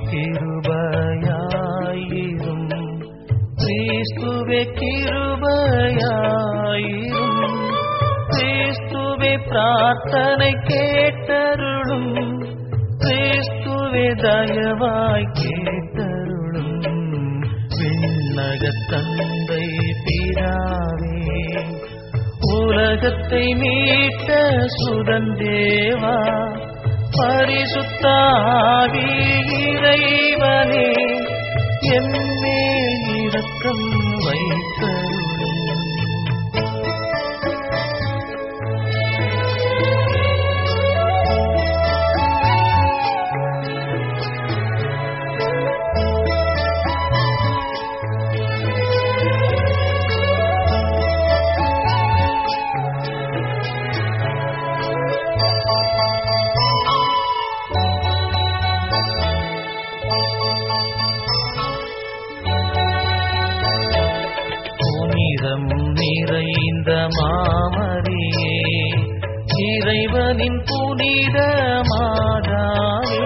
கிருபையாயிரும் கிறிஸ்துவே கிருபையாயிரும் கிறிஸ்துவே பிரார்த்தனை கேட்டருளும் கிறிஸ்துவே தயவாய் கேட்டருளும் விண்ணக தந்தை பிதாவே உலகத்தை மீட்ட சுதந்தேவா பரிசுத்தாவி இறைவனே எம்மேல் இரக்கம் வைத்தருளும் புனிதம் நிறைந்த மாமரியே இறைவனின் புனித மாதாவே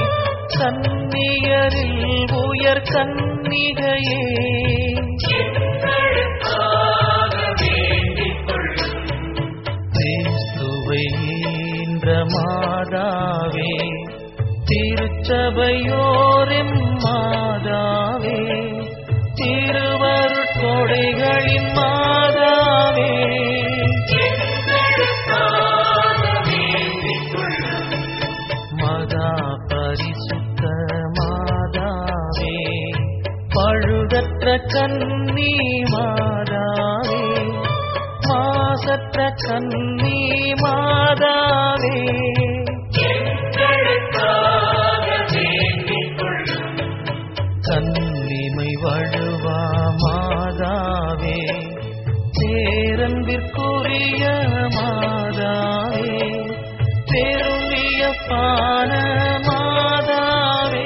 கன்னியரில் உயர் கன்னிகையே கிறிஸ்துவை ஈன்ற மாதாவே திருச்சபையோரின் மாதாவே திருவருட்கொடைகளின் மாதாவே மகா பரிசுத்த மாதாவே பழுதற்ற கன்னி மாதாவே மாசற்ற கன்னி மாதாவே கன்னிமை வழுவா மாதாவே பேரன்பிற்குரிய மாதாவே பெருமிய பான மாதாவே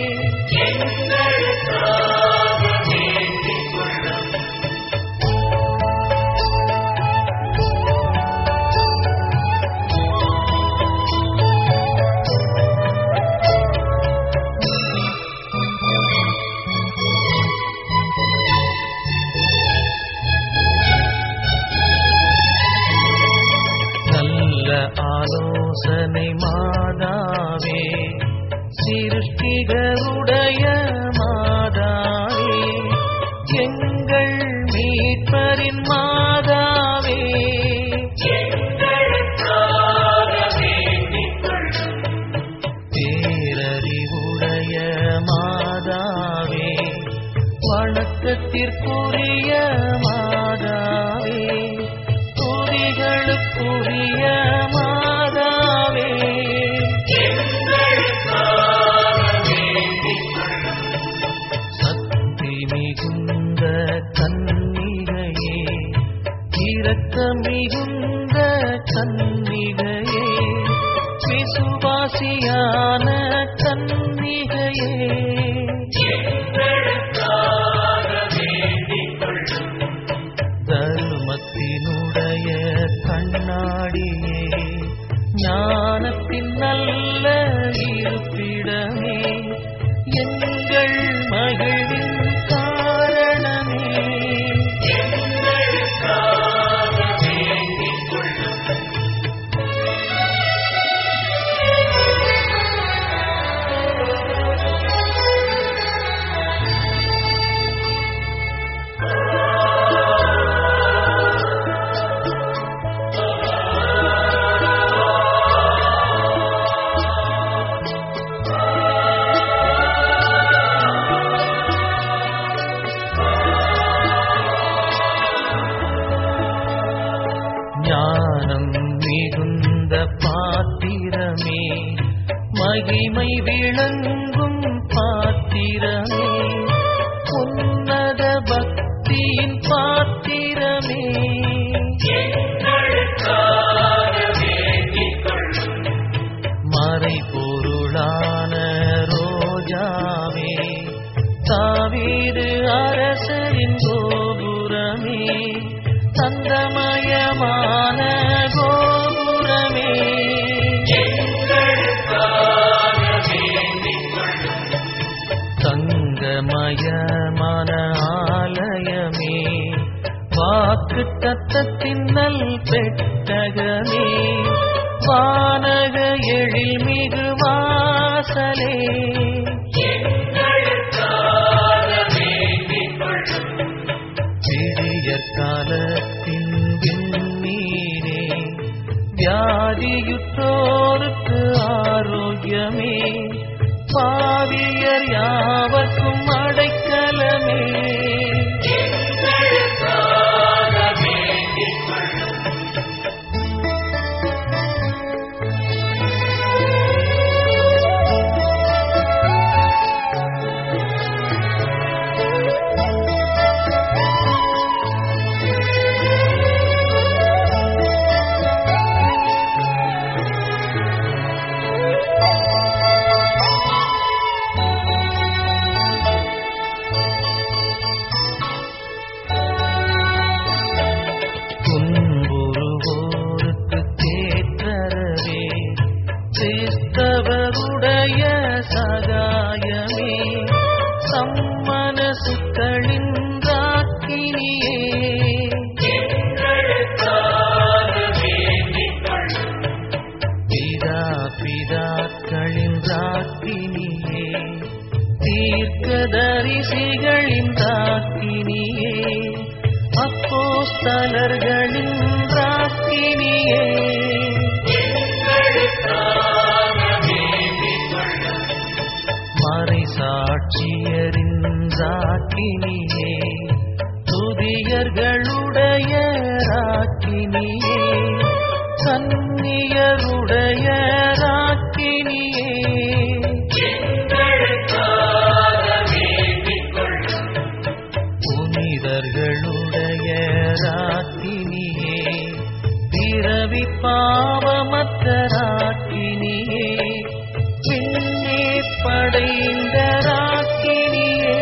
நல்ல ஆலோசனை மாதாவே சிருஷ்டிகருடைய மாதாவே எங்கள் மீட்பரின் மாதாவே பேரறிவுடைய மாதாவே வணக்கத்திற்குரிய மாதாவே துதிகளுக்குரிய மாதாவே சக்தி மிகுந்த கன்னிகையே இரக்க மிகுந்த கன்னிகையே விசுவாசியான கன்னிகையே தர்மத்தினுடைய கண்ணாடியே ஞானத்தின் நல்ல இருப்பிடமே எங்கள் மகிழின் காரணமே ஞானம் மிகுந்த பாத்திரமே மகிமை விளங்கும் பாத்திரமே உன்னத பக்தியின் பாத்திரமே மறைபொருளான ரோஜாவே தாவீது அரசரின் கோபுரமே தந்தமயமான கோபுரமே வேதமயமான ஆலயமே வாக்கு தத்தத்தின் நல் பெட்டகமே வானக எழில்மிகு வாசலே விடியற் காலத்தின் விண்ணீரே வியாதியுற்றோருக்கு ஆரோக்கியமே பாவியர் யாவர்க்கும் அடைக்கலமே துன்புறுவோருக்கு தேற்றரவே கிறிஸ்தவருடைய சகாயமே சம்மனசுக்களின் ராக்கினியே பிதா பிதாக்களின் ராக்கினியே தீர்க்கதரிசிகளின் ராக்கினியே அப்போஸ்தலர்களின் ராக்கினியே மறை சாட்சியரின் ராக்கினியே துதியர்களுடைய ராக்கினியே கன்னியருடைய ராக்கினியே புனிதர்களுடைய ராக்கினியே பிறவி பாவமற்ற ராக்கினியே பின்னே படைந்த ராக்கினியே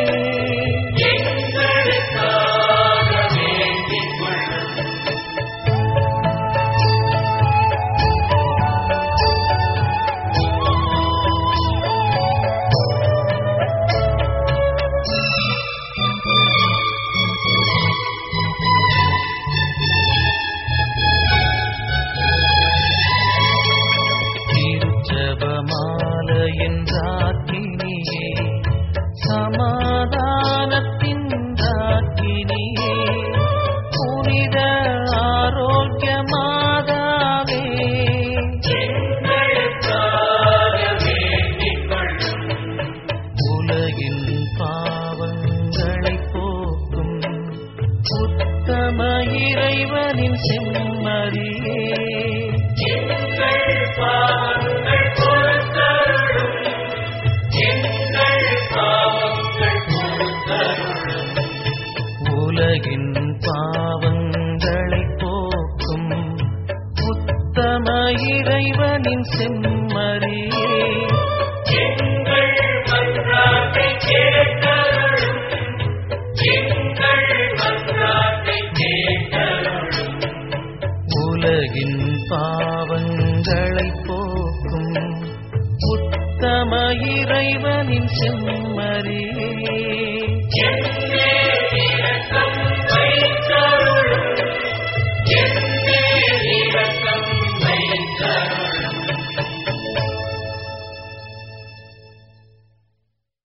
திருச்சபமாலையின் ராக்கினியே சமாதானத்தின் ராக்கினியே புனித ஆரோக்கிய மாதாவே உலகின் பாவங்களை போக்கும் உத்தம இறைவனின் செம்மறியே உலகின் பாவங்களை போக்கும் உத்தம இறைவனின் செம்மறியே உலகின் பாவங்களை போக்கும் உத்தம இறைவனின் செம்மறியே